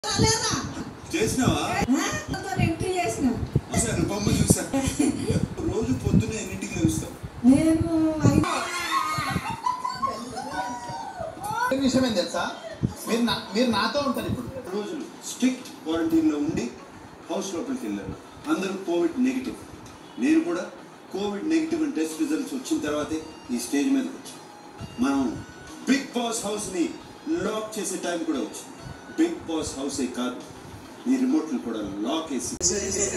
రాలేదా? చేసినావా ఆ? నాతో ఎంట్రీ చేసిన చూసాను బొమ్మ చూసా రోజు పొద్దున్న ఎన్నింటికి లేస్తావు నేను ఐదు ఏ విషయం ఏం తెలుసా మీరు నా మీరు నాతో ఉంటారు ఇప్పుడు రోజులు స్ట్రిక్ట్ క్వారంటైన్ లో ఉండి హౌస్ లోపలికి వెళ్ళాను అందరూ కోవిడ్ నెగిటివ్ నేను కూడా కోవిడ్ నెగిటివ్ అని టెస్ట్ రిజల్ట్స్ వచ్చిన తర్వాతే ఈ స్టేజ్ మీదకి వచ్చాను మనం బిగ్ బాస్ హౌస్ ని లాక్ చేసే టైం కూడా వచ్చింది బిగ్ బాస్ హౌసే కాదు ఈ రిమోట్లు కూడా లాక్ వేసి